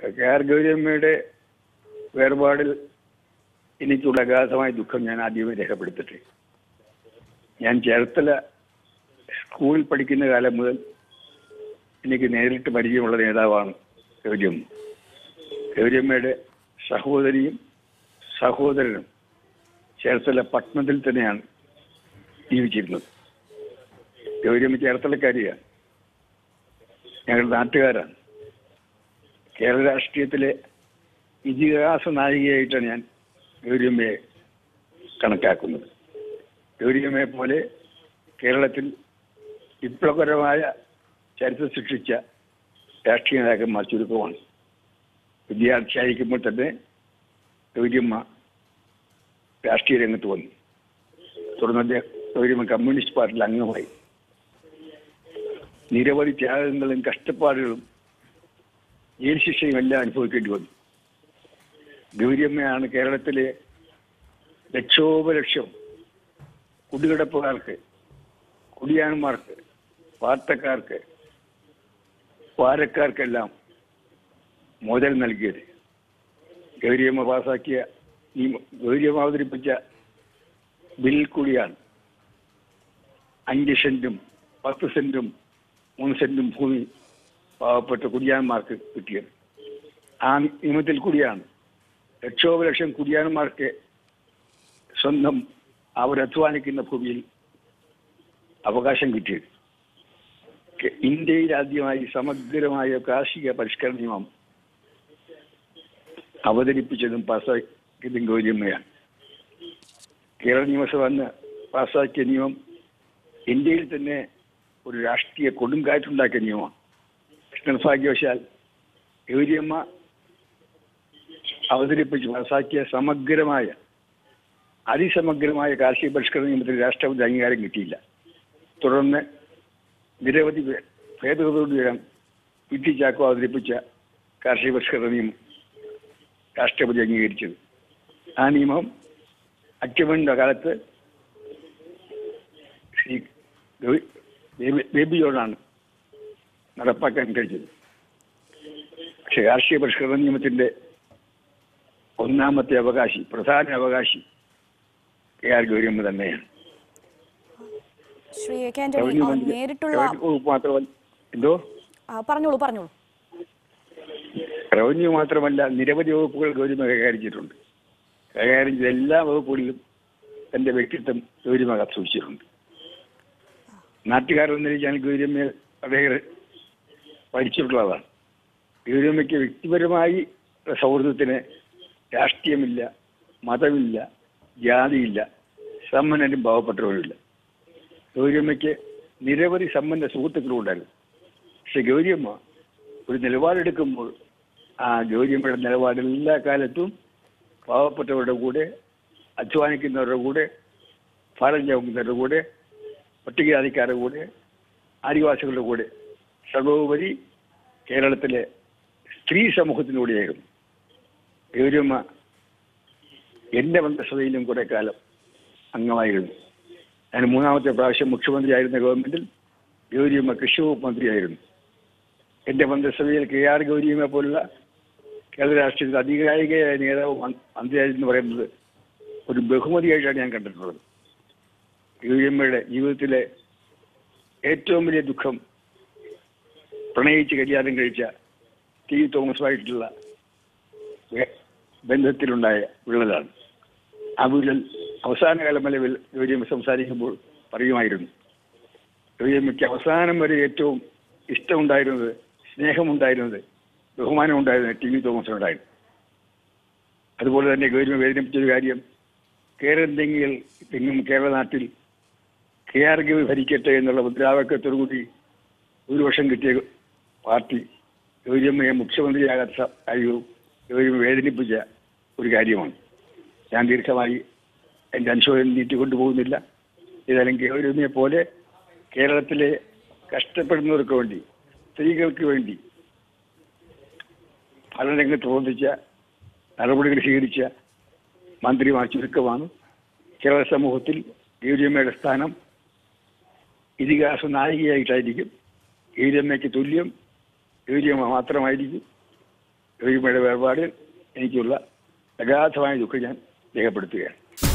K R ഗൗരിയമ്മയുടെ വേർപാടിൽ എനിക്കുള്ള അഗാധമായ ദുഃഖം ഞാൻ ആദ്യമേ രേഖപ്പെടുത്തട്ടെ ഞാൻ ചേർത്തല സ്കൂളിൽ പഠിക്കുന്ന കാലം മുതൽ എനിക്ക് നേരിട്ട് പരിചയമുള്ള നേതാവാണ് ഗൗരിയമ്മ ഗൗരിയമ്മയുടെ സഹോദരിയും സഹോദരനും ചേർത്തല പട്ടണത്തിൽ തന്നെയാണ് ജീവിച്ചിരുന്നത് ഗൗരിയമ്മ ചേർത്തലക്കാരിയാണ് ഞങ്ങളുടെ നാട്ടുകാരാണ് കേരള രാഷ്ട്രീയത്തിലെ ഇതിഹാസ നായികയായിട്ടാണ് ഞാൻ ഗൗരിയമ്മയെ കണക്കാക്കുന്നത് ഗൗരിയമ്മയെ പോലെ കേരളത്തിൽ വിപ്ലവകരമായ ചരിത്രം സൃഷ്ടിച്ച രാഷ്ട്രീയ നേതാക്കന്മാർ ചുരുക്കമാണ് വിദ്യാർത്ഥിയായിരിക്കുമ്പോൾ തന്നെ ഗൗരിയമ്മ രാഷ്ട്രീയ രംഗത്ത് വന്നു തുടർന്ന് അദ്ദേഹം ഗൗരിയമ്മ കമ്മ്യൂണിസ്റ്റ് പാർട്ടിയിൽ അംഗമായി നിരവധി ത്യാഗങ്ങളും കഷ്ടപ്പാടുകളും ജയിൽ ശിക്ഷയും എല്ലാം അനുഭവിക്കേണ്ടി വന്നു ഗൗരിയമ്മയാണ് കേരളത്തിലെ ലക്ഷോപലക്ഷം കുടികിടപ്പുകാർക്ക് കുടിയാന്മാർക്ക് വാർത്തക്കാർക്ക് വാരക്കാർക്കെല്ലാം മുതൽ നൽകിയത് ഗൗരിയമ്മ പാസാക്കിയ ഈ ഗൗരിയമ്മ അവതരിപ്പിച്ച ബിൽ കൂടിയാണ് അഞ്ച് സെന്റും പത്ത് സെന്റും മൂന്ന് സെന്റും ഭൂമി പാവപ്പെട്ട കുടിയാന്മാർക്ക് കിട്ടിയത് ആ നിയമത്തിൽ കൂടിയാണ് ലക്ഷോപലക്ഷം കുടിയാന്മാർക്ക് സ്വന്തം അവരധ്വാനിക്കുന്ന ഭൂമിയിൽ അവകാശം കിട്ടിയത് കെ- ഇന്ത്യയിൽ ആദ്യമായി സമഗ്രമായ കാർഷിക പരിഷ്കരണ നിയമം അവതരിപ്പിച്ചതും പാസ്സാക്കിയതും ഗൗരിയമ്മയാണ് കേരള നിയമസഭ അന്ന് പാസ്സാക്കിയ നിയമം ഇന്ത്യയിൽ തന്നെ ഒരു രാഷ്ട്രീയ കൊടുങ്കാറ്റുണ്ടാക്കിയ നിയമമാണ് നിർഭാഗ്യവശാൽ ഗൗരിയമ്മ അവതരിപ്പിച്ച് പാസാക്കിയ സമഗ്രമായ അതിസമഗ്രമായ കാർഷിക പരിഷ്കരണ നിയമത്തിന് രാഷ്ട്രപതി അംഗീകാരം കിട്ടിയില്ല തുടർന്ന് നിരവധി ഭേ- ഭേദഗതിയോടെയാണ് പി ടി ചാക്കോ അവതരിപ്പിച്ച കാർഷിക പരിഷ്കരണ നിയമം രാഷ്ട്രപതി അംഗീകരിച്ചത് ആ നിയമം അച്ചമണിന്റെ കാലത്ത് ശ്രീ ഗവി- ബേബി- ബേബി ജോണാണ് നടപ്പാക്കാൻ കഴിച്ചത് പക്ഷെ കാർഷിക പരിഷ്കരണ നിയമത്തിന്റെ ഒന്നാമത്തെ അവകാശി പ്രധാന അവകാശി കെ ആർ ഗൗരിയമ്മ തന്നെയാണ് ശ്രീ കെ ആന്റണി റവന്യൂ ആ, മന്ത്രി- നേരിട്ടുള്ള റവന്യൂ വകുപ്പ് മാത്രമല്ല എന്തോ ആ, പറഞ്ഞോളൂ പറഞ്ഞോളൂ റവന്യൂ മാത്രമല്ല നിരവധി വകുപ്പുകൾ ഗൗരിമ കൈകാര്യം ചെയ്തിട്ടുണ്ട് കൈകാര്യം ചെയ്ത എല്ലാ വകുപ്പുകളിലും തന്റെ വ്യക്തിത്വം ഗൗരിമ സൂക്ഷിച്ചിട്ടുണ്ട് നാട്ടുകാരെന്ന നിലയ്ക്ക് ഞാൻ ഗൗരിയമ്മയെ വളരെ പഠിച്ചിട്ടുള്ളതാണ് ഗൗരിയമ്മയ്ക്ക് വ്യക്തിപരമായി സൗഹൃദത്തിന് രാഷ്ട്രീയമില്ല മതമില്ല ജാതിയില്ല സമ്പന്നരും പാവപ്പെട്ടവരുമില്ല ഗൗരിയമ്മയ്ക്ക് നിരവധി സമ്പന്ന സുഹൃത്തുക്കളുണ്ടായിരുന്നു പക്ഷെ ഗൗരിയമ്മ ഒരു നിലപാടെടുക്കുമ്പോൾ ആ ഗൗരിയമ്മയുടെ നിലപാട് എല്ലാ കാലത്തും പാവപ്പെട്ടവരുടെ കൂടെ അധ്വാനിക്കുന്നവരുടെ കൂടെ ഭാരം ചുമക്കുന്നവരുടെ കൂടെ പട്ടികജാതിക്കാരുടെ കൂടെ ആദിവാസികളുടെ കൂടെ സർവോപരി കേരളത്തിലെ സ്ത്രീ സമൂഹത്തിലൂടെയായിരുന്നു ഗൗരിയമ്മ എന്റെ മന്ത്രിസഭയിലും കുറെ കാലം അംഗമായിരുന്നു ഞാൻ മൂന്നാമത്തെ പ്രാവശ്യം മുഖ്യമന്ത്രിയായിരുന്ന ഗവൺമെന്റിൽ ഗൗരിയമ്മ കൃഷി വകുപ്പ് മന്ത്രിയായിരുന്നു എന്റെ മന്ത്രിസഭയിൽ കെ ആർ ഗൗരിയമ്മ പോലുള്ള കേരള രാഷ്ട്രീയത്തിൽ അധികാരികയായ നേതാവ് മ- മന്ത്രിയായിരുന്നു പറയുന്നത് ഒരു ബഹുമതിയായിട്ടാണ് ഞാൻ കണ്ടിട്ടുള്ളത് ഗൗരിയമ്മയുടെ ജീവിതത്തിലെ ഏറ്റവും വലിയ ദുഃഖം പ്രണയിച്ച് കല്യാണം കഴിച്ച ടി തോമസുമായിട്ടുള്ള വേ- ബന്ധത്തിലുണ്ടായ വിള്ളലാണ് ആ വിള്ളൽ അവസാന കാലം വരെ വിൽ- ഗൗരിയമ്മ സംസാരിക്കുമ്പോൾ പറയുമായിരുന്നു ഗൗരിയമ്മയ്ക്ക് അവസാനം വരെ ഏറ്റവും ഇഷ്ടമുണ്ടായിരുന്നത് സ്നേഹമുണ്ടായിരുന്നത് ബഹുമാനമുണ്ടായിരുന്നത് ടി വി തോമസിനുണ്ടായിരുന്നു അതുപോലെ തന്നെ ഗൗരിയമ്മ വേദനിപ്പിച്ചൊരു കാര്യം കേരളം തെങ്ങിൽ തെങ്ങും കേരള നാട്ടിൽ കെ ആർ ഗവി ഭരിക്കട്ടെ എന്നുള്ള മുദ്രാവാക്യത്തോടുകൂടി ഭൂരിപക്ഷം കിട്ടിയ പാർട്ടി ഗൗരിയമ്മയെ മുഖ്യമന്ത്രിയാകാത്ത സ- കാര്യവും ഗൗരിയമ്മ വേദനിപ്പിച്ച ഒരു കാര്യമാണ് ഞാൻ ദീർഘമായി എൻ്റെ അനുശോചനം നീട്ടിക്കൊണ്ടുപോകുന്നില്ല ഏതായാലും ഗൗരിയമ്മയെ പോലെ കേരളത്തിലെ കഷ്ടപ്പെടുന്നവർക്ക് വേണ്ടി സ്ത്രീകൾക്ക് വേണ്ടി ഭരണരംഗത്ത് പ്രവർത്തിച്ച നടപടികൾ സ്വീകരിച്ച മന്ത്രിമാർ ചുരുക്കമാണ് കേരള സമൂഹത്തിൽ ഗൗരിയമ്മയുടെ സ്ഥാനം ഇതിഹാസ നായികയായിട്ടായിരിക്കും ഗൗരിയമ്മയ്ക്ക് തുല്യം ഗൗരിയമ്മ മാത്രമായിരിക്കും റീമയുടെ വേർപാടിൽ എനിക്കുള്ള അഗാധമായ ദുഃഖം ഞാൻ രേഖപ്പെടുത്തുകയാണ്